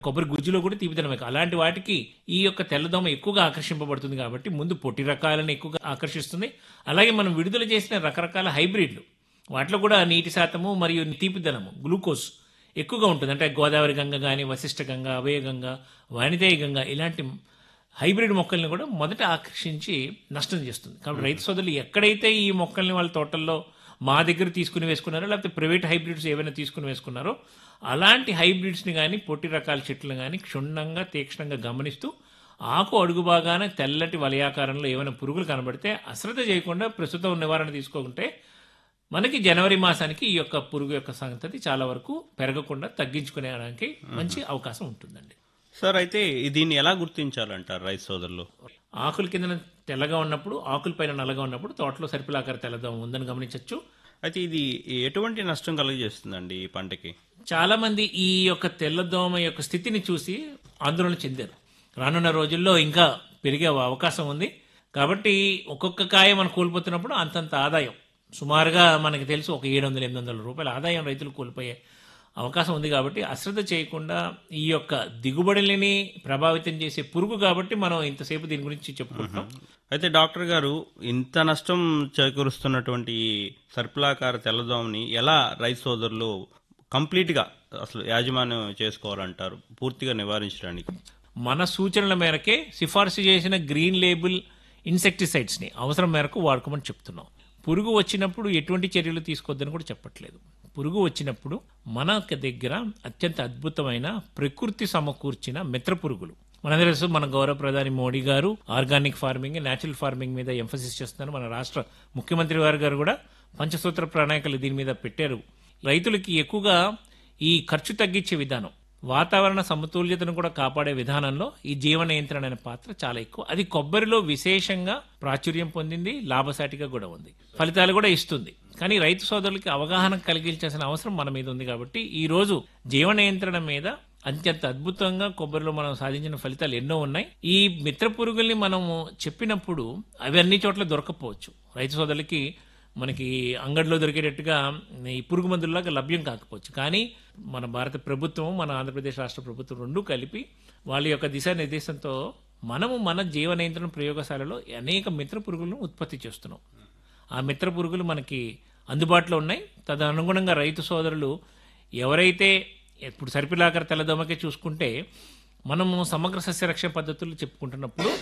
కొబ్బరి గుజ్జులో కూడా తీపిదనం ఎక్కువ అలాంటి వాటికి ఈ యొక్క తెల్లదోమ ఎక్కువగా ఆకర్షింపబడుతుంది కాబట్టి ముందు పొట్టి రకాలను ఎక్కువగా ఆకర్షిస్తుంది అలాగే మనం విడుదల చేసిన రకరకాల హైబ్రిడ్లు వాటిలో కూడా నీటి శాతము మరియు తీపిదనము గ్లూకోజ్ ఎక్కువగా ఉంటుంది అంటే గోదావరి గంగ కానీ వశిష్ఠ గంగ అభయ గంగ వాణిదేయ గంగ ఇలాంటి హైబ్రిడ్ మొక్కల్ని కూడా మొదట ఆకర్షించి నష్టం చేస్తుంది కాబట్టి రైతు సోదరులు ఎక్కడైతే ఈ మొక్కల్ని వాళ్ళ తోటల్లో మా దగ్గర తీసుకుని వేసుకున్నారో లేకపోతే ప్రైవేట్ హైబ్రిడ్స్ ఏవైనా తీసుకుని వేసుకున్నారో అలాంటి హైబ్రిడ్స్ని కానీ పొట్టి రకాల చెట్లను కానీ క్షుణ్ణంగా తీక్షణంగా గమనిస్తూ ఆకు అడుగు భాగాన తెల్లటి వలయాకారంలో ఏమైనా పురుగులు కనబడితే అశ్రద్ధ చేయకుండా ప్రస్తుతం నివారణ తీసుకుంటే మనకి జనవరి మాసానికి ఈ యొక్క పురుగు యొక్క సంగతి చాలా వరకు పెరగకుండా తగ్గించుకునేడానికి మంచి అవకాశం ఉంటుందండి సార్ అయితే దీన్ని ఎలా గుర్తించాలంటారు రైతు సోదరులు ఆకుల కింద తెల్లగా ఉన్నప్పుడు ఆకుల పైన నల్లగా ఉన్నప్పుడు తోటలో సరిపిలాకార తెల్లదోమ ఉందని గమనించవచ్చు అయితే ఇది ఎటువంటి నష్టం కలుగజేస్తుందండి ఈ పంటకి చాలా మంది ఈ యొక్క తెల్లదోమ యొక్క స్థితిని చూసి ఆందోళన చెందారు రానున్న రోజుల్లో ఇంకా పెరిగే అవకాశం ఉంది కాబట్టి ఒక్కొక్క కాయ మనం కోల్పోతున్నప్పుడు అంతంత ఆదాయం సుమారుగా మనకి తెలుసు ఒక ఏడు వందల ఎనిమిది వందల రూపాయల ఆదాయం రైతులు కోల్పోయే అవకాశం ఉంది కాబట్టి అశ్రద్ధ చేయకుండా ఈ యొక్క దిగుబడులని ప్రభావితం చేసే పురుగు కాబట్టి మనం ఇంతసేపు దీని గురించి చెప్పుకుంటున్నాం అయితే డాక్టర్ గారు ఇంత నష్టం చేకూరుస్తున్నటువంటి ఈ సర్పిలాకార తెల్లదోమని ఎలా రైతు సోదరులు కంప్లీట్గా అసలు యాజమాన్యం చేసుకోవాలంటారు పూర్తిగా నివారించడానికి మన సూచనల మేరకే సిఫార్సు చేసిన గ్రీన్ లేబుల్ ఇన్సెక్టిసైడ్స్ని అవసరం మేరకు వాడుకోమని చెప్తున్నాం పురుగు వచ్చినప్పుడు ఎటువంటి చర్యలు తీసుకోవద్దని కూడా చెప్పట్లేదు పురుగు వచ్చినప్పుడు మన దగ్గర అత్యంత అద్భుతమైన ప్రకృతి సమకూర్చిన మిత్ర పురుగులు మనందరూ తెలుసు మన గౌరవ ప్రధాని మోడీ గారు ఆర్గానిక్ ఫార్మింగ్ నేచురల్ ఫార్మింగ్ మీద ఎంఫసిస్ చేస్తున్నారు మన రాష్ట్ర ముఖ్యమంత్రి వారు గారు కూడా పంచసూత్ర ప్రణాళికలు దీని మీద పెట్టారు రైతులకి ఎక్కువగా ఈ ఖర్చు తగ్గించే విధానం వాతావరణ సమతుల్యతను కూడా కాపాడే విధానంలో ఈ జీవ నియంత్రణ అనే పాత్ర చాలా ఎక్కువ అది కొబ్బరిలో విశేషంగా ప్రాచుర్యం పొందింది లాభసాటిగా కూడా ఉంది ఫలితాలు కూడా ఇస్తుంది కానీ రైతు సోదరులకి అవగాహన కలిగించాల్సిన అవసరం మన మీద ఉంది కాబట్టి ఈ రోజు జీవ నియంత్రణ మీద అత్యంత అద్భుతంగా కొబ్బరిలో మనం సాధించిన ఫలితాలు ఎన్నో ఉన్నాయి ఈ మిత్ర పురుగుల్ని మనము చెప్పినప్పుడు అవి అన్ని చోట్ల దొరకపోవచ్చు రైతు సోదరులకి మనకి అంగడిలో దొరికేటట్టుగా ఈ పురుగు మందుల్లాగా లభ్యం కాకపోవచ్చు కానీ మన భారత ప్రభుత్వం మన ఆంధ్రప్రదేశ్ రాష్ట్ర ప్రభుత్వం రెండు కలిపి వాళ్ళ యొక్క దిశానిర్దేశంతో మనము మన జీవ నియంత్రణ ప్రయోగశాలలో అనేక మిత్ర పురుగులను ఉత్పత్తి చేస్తున్నాం ఆ మిత్ర పురుగులు మనకి అందుబాటులో ఉన్నాయి తదనుగుణంగా రైతు సోదరులు ఎవరైతే ఇప్పుడు సరిపిలాకర తెల్లదోమకే చూసుకుంటే మనము సమగ్ర సస్యరక్షణ పద్ధతులు చెప్పుకుంటున్నప్పుడు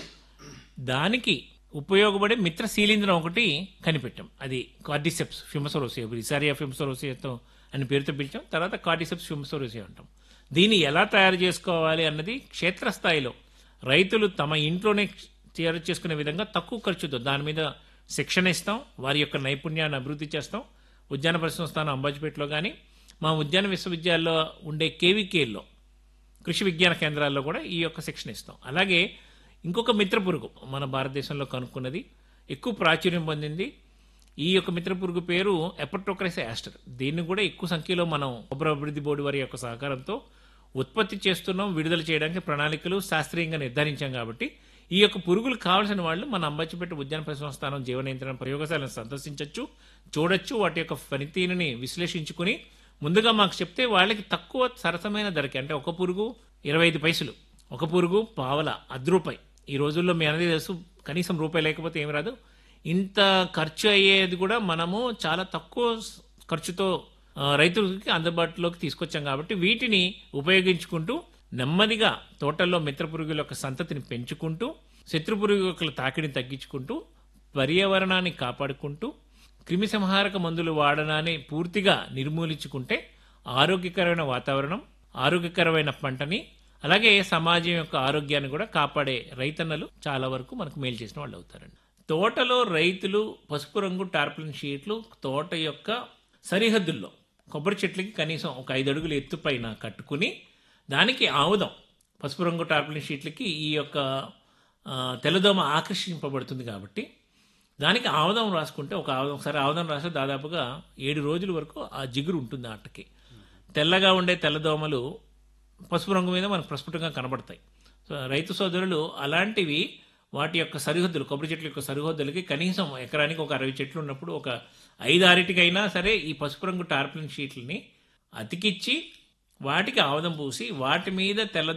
దానికి ఉపయోగపడే మిత్ర శీలింద్రం ఒకటి కనిపెట్టాం అది కార్డిసెప్స్ ఫిమసోరోసియా ఇసారియా ఫిమసోరోసియాతో అని పేరుతో పిలిచాం తర్వాత కార్డిసెప్స్ ఫిమసోరోసియా అంటాం దీన్ని ఎలా తయారు చేసుకోవాలి అన్నది క్షేత్రస్థాయిలో రైతులు తమ ఇంట్లోనే తయారు చేసుకునే విధంగా తక్కువ ఖర్చుతో దాని మీద శిక్షణ ఇస్తాం వారి యొక్క నైపుణ్యాన్ని అభివృద్ధి చేస్తాం ఉద్యాన పరిశ్రమ స్థానం అంబాజీపేటలో కానీ మా ఉద్యాన విశ్వవిద్యాలయంలో ఉండే కేవీకేల్లో కృషి విజ్ఞాన కేంద్రాల్లో కూడా ఈ యొక్క శిక్షణ ఇస్తాం అలాగే ఇంకొక మిత్ర పురుగు మన భారతదేశంలో కనుక్కున్నది ఎక్కువ ప్రాచుర్యం పొందింది ఈ యొక్క మిత్ర పురుగు పేరు ఎపట్రోక్రైస్ యాస్టర్ దీన్ని కూడా ఎక్కువ సంఖ్యలో మనం కొబ్బరి అభివృద్ధి బోర్డు వారి యొక్క సహకారంతో ఉత్పత్తి చేస్తున్నాం విడుదల చేయడానికి ప్రణాళికలు శాస్త్రీయంగా నిర్ధారించాం కాబట్టి ఈ యొక్క పురుగులు కావాల్సిన వాళ్ళు మన అంబచ్చిపేట ఉద్యాన పరిశ్రమ స్థానం జీవ నియంత్రణ ప్రయోగశాలను సందర్శించవచ్చు చూడొచ్చు వాటి యొక్క పనితీరుని విశ్లేషించుకుని ముందుగా మాకు చెప్తే వాళ్ళకి తక్కువ సరసమైన ధరకి అంటే ఒక పురుగు ఇరవై ఐదు పైసలు ఒక పురుగు పావల అర్ధ రూపాయి ఈ రోజుల్లో మీ అనేది తెలుసు కనీసం రూపాయి లేకపోతే ఏమి రాదు ఇంత ఖర్చు అయ్యేది కూడా మనము చాలా తక్కువ ఖర్చుతో ఆ, రైతులకి అందుబాటులోకి తీసుకొచ్చాం కాబట్టి వీటిని ఉపయోగించుకుంటూ నెమ్మదిగా తోటల్లో మిత్ర పురుగుల యొక్క సంతతిని పెంచుకుంటూ శత్రు పురుగు యొక్క తాకిడిని తగ్గించుకుంటూ పర్యావరణాన్ని కాపాడుకుంటూ క్రిమి సంహారక మందులు వాడడాన్ని పూర్తిగా నిర్మూలించుకుంటే ఆరోగ్యకరమైన వాతావరణం ఆరోగ్యకరమైన పంటని అలాగే సమాజం యొక్క ఆరోగ్యాన్ని కూడా కాపాడే రైతన్నలు చాలా వరకు మనకు మేలు చేసిన వాళ్ళు అవుతారండి తోటలో రైతులు పసుపు రంగు టార్పలిన్ షీట్లు తోట యొక్క సరిహద్దుల్లో కొబ్బరి చెట్లకి కనీసం ఒక ఐదు అడుగుల ఎత్తు పైన కట్టుకుని దానికి ఆముదం పసుపు రంగు టార్పలిన్ షీట్లకి ఈ యొక్క ఆ, తెల్లదోమ ఆకర్షింపబడుతుంది కాబట్టి దానికి ఆముదం రాసుకుంటే ఒక ఆముదం ఒకసారి ఆముదం రాస్తే దాదాపుగా ఏడు రోజుల వరకు ఆ జిగురు ఉంటుంది ఆ అట్టకి తెల్లగా ఉండే తెల్లదోమలు పసుపు రంగు మీద మనకు ప్రస్ఫుటంగా కనబడతాయి సో రైతు సోదరులు అలాంటివి వాటి యొక్క సరిహద్దులు కొబ్బరి చెట్ల యొక్క సరిహద్దులకి కనీసం ఎకరానికి ఒక అరవై చెట్లు ఉన్నప్పుడు ఒక ఐదు ఆరిటికైనా సరే ఈ పసుపు రంగు టార్పిలిన్ షీట్లని అతికిచ్చి వాటికి ఆముదం పూసి వాటి మీద తెల్ల